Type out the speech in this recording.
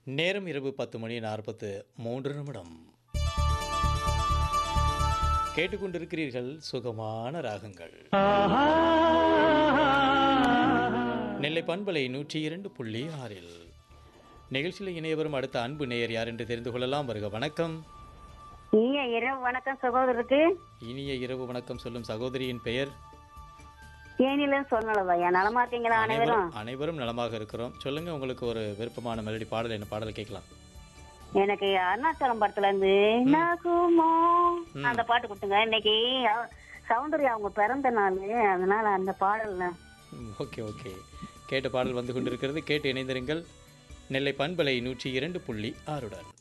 நேரம் இரவு பத்து மணி நாற்பத்து மூன்று நிமிடம் கேட்டுக்கொண்டிருக்கிறீர்கள் சுகமான ராகங்கள் நெல்லை பண்பலை நூற்றி இரண்டு புள்ளி ஆறில் நிகழ்ச்சியில் இணைய வரும் அடுத்த அன்பு நேயர் யார் என்று தெரிந்து கொள்ளலாம் வருக வணக்கம் இனிய இரவு வணக்கம் சகோதரருக்கு இனிய இரவு வணக்கம் சொல்லும் சகோதரியின் பெயர் தேனிலும் சொன்னலவையா நலமா இருக்கீங்களா அனைவரும் அனைவரும் அனைவரும் நலமாக இருக்கிறோம் சொல்லுங்க உங்களுக்கு ஒரு விருப்பமான மெலடி பாடல் என்ன பாடல் கேட்கலாம் எனக்கு அருணாச்சலம் படத்துல இருந்து நகுமோ அந்த பாட்டு கொடுத்துங்க இன்னைக்கு அவ- சௌந்தர்யா அவங்க பிறந்த நாள் அதனால அந்த பாடல் ம், ஓகே ஓகே கேட்ட பாடல் வந்து கொண்டிருக்கிறது கேட்டு இணைந்திருங்கள் நெல்லை பண்பலை நூற்றி இரண்டு புள்ளி ஆறுடன்